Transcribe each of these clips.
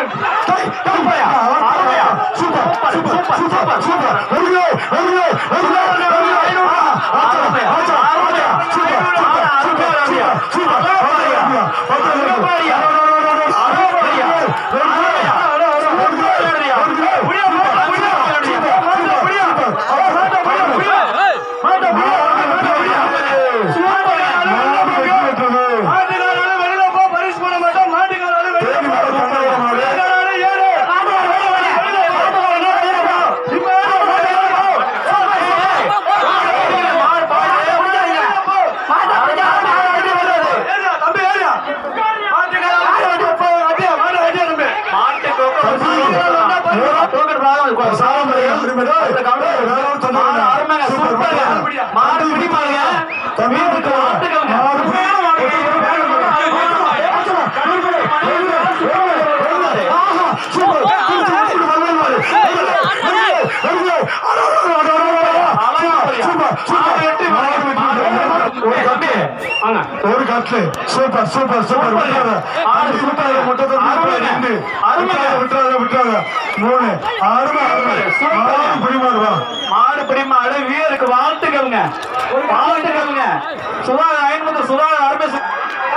சூப்பர்யா அருமையா super super super super வருகிறோ வருகிறோ வருகிறோ வருகிறோ அருமையா அருமையா சூப்பர் சூப்பர் சூப்பர் சூப்பர் அருமையா அருமையா அருமையா ஒரு கட்டு சூப்பர் சூப்பர் சூப்பர் விட்டாத ஆறு விட்டாத முட்டத்தை ரெண்டு விட்டாத விட்டாத விட்டாத மூணு ஆறு ஆறு ஆறு பிடிமாறுவா மாடு பிடிமாடு வீரருக்கு வாழ்த்துக்கள்ங்க வாழ்த்துக்கள்ங்க சுதா ஐம்பது சுதா அருமை சு-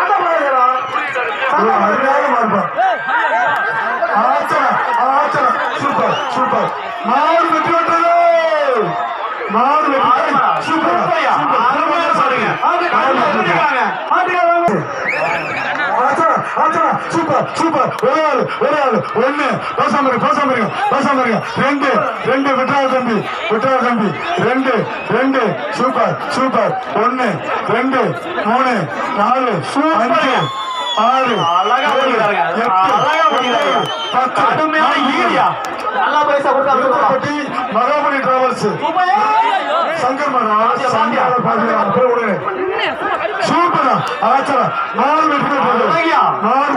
அருமையாக மாறுபா ஆச்சரா ஆச்சரா சூப்பர் சூப்பர் மாறு வெற்றி விட்டது மாறு வெற்றி ஆறுமா. சூப்பர் சூப்பர்யா. அருமையா பாருங்க. அது கடையில வந்துருக்காங்க. அதுக்கு ஆச்சரா ஆச்சரா சூப்பர் சூப்பர் ஒரு ஆள் ஒரு ஆள் ஒண்ணு பேசாம இருங்க பேசாம இருங்க பேசாம இருங்க ரெண்டு ரெண்டு விட்டாத தம்பி விட்டாத தம்பி ரெண்டு ரெண்டு சூப்பர் சூப்பர் ஒண்ணு ரெண்டு மூணு நாலு அஞ்சு ஆறு அழகா ஏழு, பண்ணிக்கிறாங்க. எட்டு, அழகா பண்ணிக்கிறாங்க. ஒன்பது, பத்து, கடுமையான ஈரியா. நல்லா பைசா கொடுத்தா கொடுக்கலாம். திருப்பதி மகாபலி டிராவல்ஸ் சங்கர் மரம் சங்கர் பாதியா போய் விடுங்க சூப்பரா ஆச்சரா நாலு வெற்றி பெற்றது. அழகியா. நாலு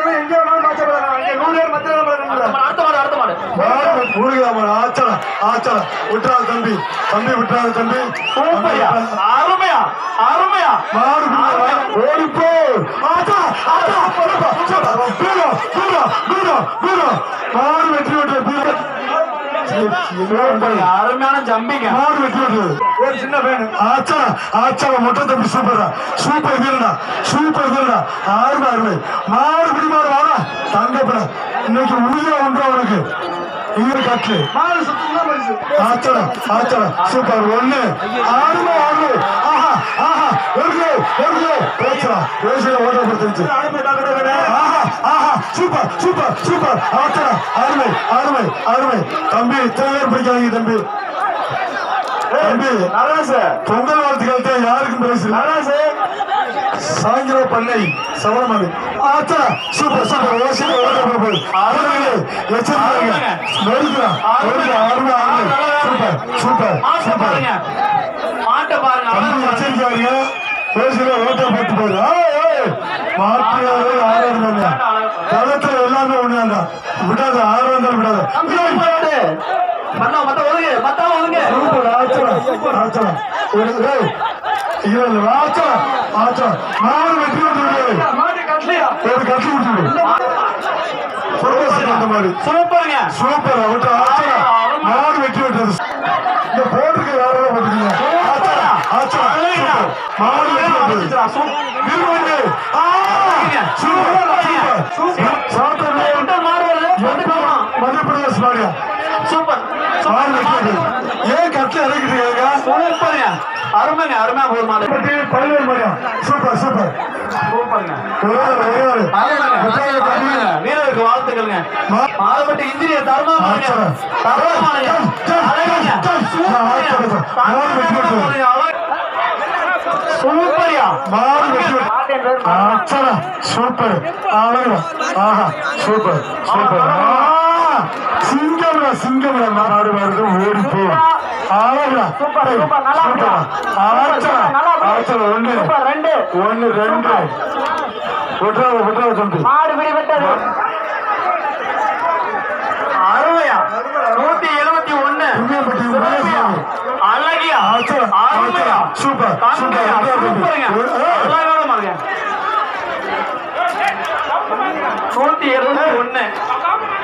அடுத்த மாடு அடுத்த மாடு நாலு முருகாமன் ஆச்சரா ஆச்சரா விட்டுறாது தம்பி தம்பி விட்டுறாது தம்பி சூப்பர்யா. அருமையா அருமையா மாடு ஓடிப்போ ஆச்சா ஆச்சா சூப்பர் சூப்பர் பீரோ பீரோ பீரோ பீரோ மாடு வெற்றி பெற்ற பீரோ சூப்பர்யா. அருமையான ஜம்பிங்க மாடு வெற்றி பெற்றது ஒரு சின்ன பையன் ஆச்சா ஆச்சா மொட்டை தம்பி சூப்பரா சூப்பர் வீரனா சூப்பர் வீரனா ஆறுமா அருமை மாடு பிடி மாடு வாடா தங்கப்பட இன்னைக்கு உறுதியா உண்டா உனக்கு இங்க கட்டு ஆச்சரா ஆச்சரா சூப்பர் ஒண்ணு ஆறுமா ஆறு ஆஹா ஆஹா ஒரு கிலோ ஒரு கிலோ பேசுறா பேசுற ஓட்ட கொடுத்துருச்சு ஆஹா ஆஹா சூப்பர் சூப்பர் சூப்பர் ஆச்சரா அருமை அருமை அருமை தம்பி இத்தனை பேர் பிடிக்காதீங்க தம்பி தம்பி நராசு பொங்கல் வாழ்த்துக்கள் தான் யாருக்கும் பேசு நராசு சாயந்தர பண்ணை சவரமணி ஆச்சா சூப்பர் சூப்பர் ஓசில ஓட போகுது ஆறுங்க எச்சரிக்கைங்க நொறுக்குறா நொறுக்குறா ஆறுங்க ஆறுங்க சூப்பர் சூப்பர் மாட்டை சூப்பர் பாருங்க மாட்டை பாருங்க தம்பி அழகா பாருங்க. எச்சரிக்கைங்க ஓசில ஓட்ட போட்டு போகுது மாற்றியாரு ஆறாயிரம் தானே களத்துல எல்லாமே ஒண்ணு விடாத ஆறு வந்தாலும் விடாத தம்பி, சூப்பர் ஆடு. மத்தா மத்த ஒதுங்கு மத்தாம ஒதுங்கு சூப்பர் ஆச்சரா ஆச்சரா ஒரு ஏய், இல்ல இல்ல ஆச்சரா ஆச்சரா நாலு வெற்றி விட்டு மாட்டு கட்டலையா ஒரு கட்டி விட்டு சுரேஷ் அந்த மாதிரி சூப்பருங்க சூப்பர் அவட்ட ஆச்சரா நாலு வெற்றி விட்டது இந்த போட்டுக்கு யாரும் போட்டுக்கீங்க ஆச்சரா ஆச்சரா சூப்பர். நாலு வெற்றி விட்டது நிறுவனே ஆ சூப்பர் சூப்பர் சாத்தர் எந்த மாடு வருது வந்து போகணும். மத்தியப்பிரதேஷ் மாடியா சூப்பர் நாலு வெற்றி விட்டது ஏன் கட்டில இறக்கிட்டீங்க சூப்பருங்க அருமைங்க அருமையா போகுது மாடு பல்வேறு மாடியா சூப்பர் சூப்பர் சூப்பருங்க ஒரே ஆளு, ஒரே ஆளு. அருமைங்க. அருமைங்க. வீரருக்கு வாழ்த்துக்கள்ங்க மா- மாறுபட்டு இன்ஜினியர் தர்மா பாருங்க ஆச்சரா. தர்மா பாருங்க ஜம், ஜம், அழகுங்க. ஜம், ஜம். சூப்பருங்க. ஆச்சரா. மாடு வெற்றி பெற்றது. பாருங்க, அழகு. சூப்பர்யா மாடு வெற்றி பெற்றது. ஆச்சரா சூப்பர் அழகு ஆஹா சூப்பர் சூப்பர் ஆ, சிங்கம்டா சிங்கம்டா மாடு வருது ஓடி போ அழகுடா சூப்பர், சூப்பர், நல்லா இருக்கு. ஆச்சரா நல்லா இருக்கு. ஆச்சரா ஒண்ணு சூப்பர், ரெண்டு. ஒண்ணு ரெண்டு விட்டுறாத விட்டுறாத தம்பி மாடு பிடிபட்டது அருமையா நூத்தி எழுபத்தி ஒண்ணு புண்ணியப்பட்டி சிறப்பியா. அழகியா ஆச்சரா, அருமையா ஆச்சரா. சூப்பர், தங்கையா, சூப்பர். சூப்பருங்க ஏய். அழகான மாடுங்க நூத்தி எழுபத்தி ஒண்ணு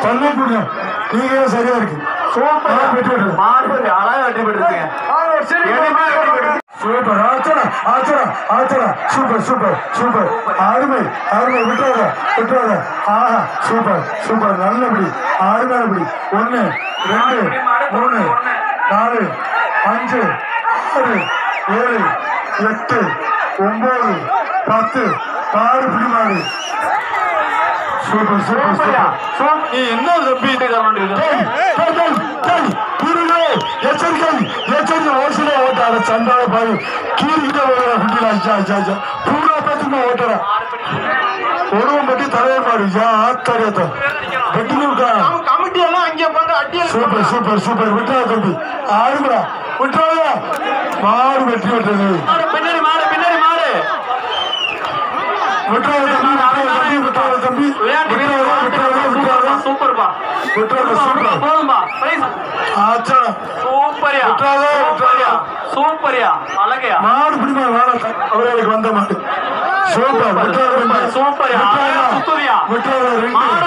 தள்ளி கொடுங்க நீங்க ஏன் சரியா இருக்கு சூப்பர் ஆ, வெற்றி பெற்றது. மாடு அழகா வெற்றி பெற்றிருக்கீங்க எளிமையா வெற்றி பெற்று சூப்பர் ஆச்சரா ஆச்சரா ஆச்சரா சூப்பர் சூப்பர் சூப்பர் அருமை அருமை விட்டுறாத விட்டுறாத ஆஹா சூப்பர் சூப்பர் நல்லபடி அருமையானபடி ஒண்ணு ரெண்டு மூணு நாலு அஞ்சு ஆறு ஏழு எட்டு ஒன்பது பத்து ஆறு பிடி மாடு சூப்பர் சூப்பர் சூப்பர்யா சூப்பர் நீ என்ன தம்பி இது கரண்ட் டேய், டேய், டேய், டேய், இருங்க. எச்சரிக்கை எச்சரிக்கை ஓசில ஓட்டாட சண்டால பாரு கீழ்கிட்ட ஓடுற குட்டில ஐயா ஐயா ஐயா பூரா பேத்துக்கு ஓட்டுற ஒருவன் பத்தி தலைவர் பாரு யா ஆத்தாரியத்த வெட்டினுக்கா கமிட்டி எல்லாம் அங்கே உட்காந்து அட்டியல் சூப்பர் சூப்பர் சூப்பர் விட்டுறா தம்பி ஆடுறா விட்டுறாத மாறு வெற்றி விட்டது மாடு பின்னாடி மாடு பின்னாடி மாடு விட்டுறாத தம்பி விட்டுறாத தம்பி விளையாட்டு விட்டுறாத விட்டுறாத விட்டுறாத சூப்பர்ப்பா விட்டுறாத சூப்பர் சூப்பர் போதும்பா பிரைஸ் ஆச்சா சூப்பர்யா விட்டுறாத, சூப்பர்யா சூப்பர்யா அழகையா மாடு பிடிமா வேணாம் அவர்களுக்கு வந்த மாடு சூப்பர் விட்டுறாத ரெண்டு. சூப்பர்யா விட்டுறாத. சுத்துவியா விட்டுறாத ரெண்டு மாடு